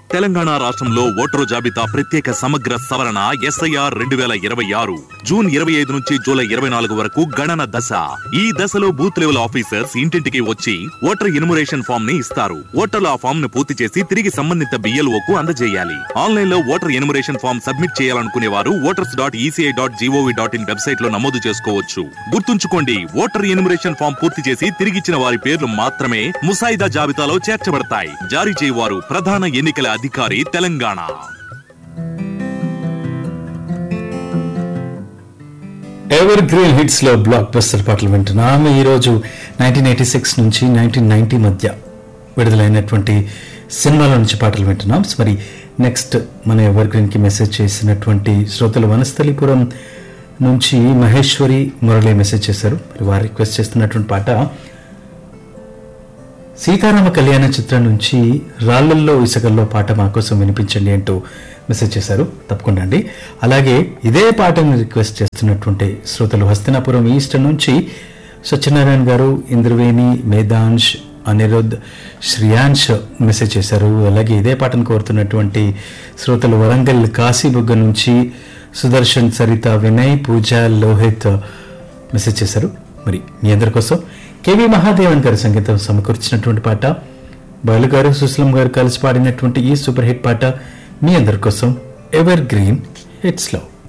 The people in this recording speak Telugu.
తెలంగాణ రాష్ట్రంలో ఓటరు జాబితా ప్రత్యేక సమగ్ర సవరణ ఎస్ఐఆర్ రెండు వేల ఇరవై ఆరు జూన్ ఇరవై ఐదు నుంచి జూలై ఇరవై నాలుగు వరకు గణన దశ ఈ దశలో బూత్ లెవెల్ ఆఫీసర్స్ ఇంటింటికి వచ్చి ఓటర్ ఎన్యుమరేషన్ ఫామ్ ని ఇస్తారు ఓటర్లు ఆ ఫామ్ ను పూర్తి చేసి తిరిగి సంబంధిత BLO కు అందజేయాలి ఆన్లైన్ లో ఓటర్ ఎన్యుమరేషన్ ఫామ్ సబ్మిట్ చేయాలనుకునే వారు voters dot ECI dot G O V dot in website లో నమోదు చేసుకోవచ్చు గుర్తుంచుకోండి ఓటర్ ఎన్యుమరేషన్ ఫామ్ పూర్తి చేసి తిరిగిచ్చిన వారి పేర్లు మాత్రమే ముసాయిదా జాబితాలో చేర్చబడతాయి జారీ చేయవారు ప్రధాన ఎన్నికల అధికారి తెలంగాణ ఎవర్ గ్రీన్ హిట్స్ లో బ్లాక్ బస్టర్ పాటలు వింటున్నాం ఈ రోజు నైన్టీన్ ఎయిటీ సిక్స్ నుంచి నైన్టీన్ నైన్టీ మధ్య విడుదలైనటువంటి సినిమాల నుంచి పాటలు వింటున్నాం సో మరి నెక్స్ట్ మన ఎవర్ గ్రీన్ కి మెసేజ్ చేసినటువంటి శ్రోతలు వనస్థలిపురం నుంచి మహేశ్వరి మురళి మెసేజ్ చేశారు మరి వారు రిక్వెస్ట్ చేస్తున్నటువంటి పాట సీతారామ కళ్యాణ చిత్రం నుంచి రాళ్లల్లో ఇసుకల్లో పాట మా కోసం వినిపించండి అంటూ మెసేజ్ చేశారు తప్పకుండా అండి అలాగే ఇదే పాటను రిక్వెస్ట్ చేస్తున్నటువంటి శ్రోతలు హస్తినాపురం ఈస్ట్ నుంచి సత్యనారాయణ గారు ఇంద్రవేణి మేధాంష్ అనిరుద్ శ్రియాంష్ మెసేజ్ చేశారు అలాగే ఇదే పాటను కోరుతున్నటువంటి శ్రోతలు వరంగల్ కాశీబుగ్గ నుంచి సుదర్శన్ సరిత వినయ్ పూజ లోహిత్ మెసేజ్ చేశారు మరి మీ అందరి కోసం కేవి మహాదేవన్ గారి సంగీతం సమకూర్చినటువంటి పాట బాలు గారు సుస్లం గారు కలిసి పాడినటువంటి ఈ సూపర్ హిట్ పాట మీ అందరి కోసం ఎవర్ గ్రీన్ హిట్స్ లో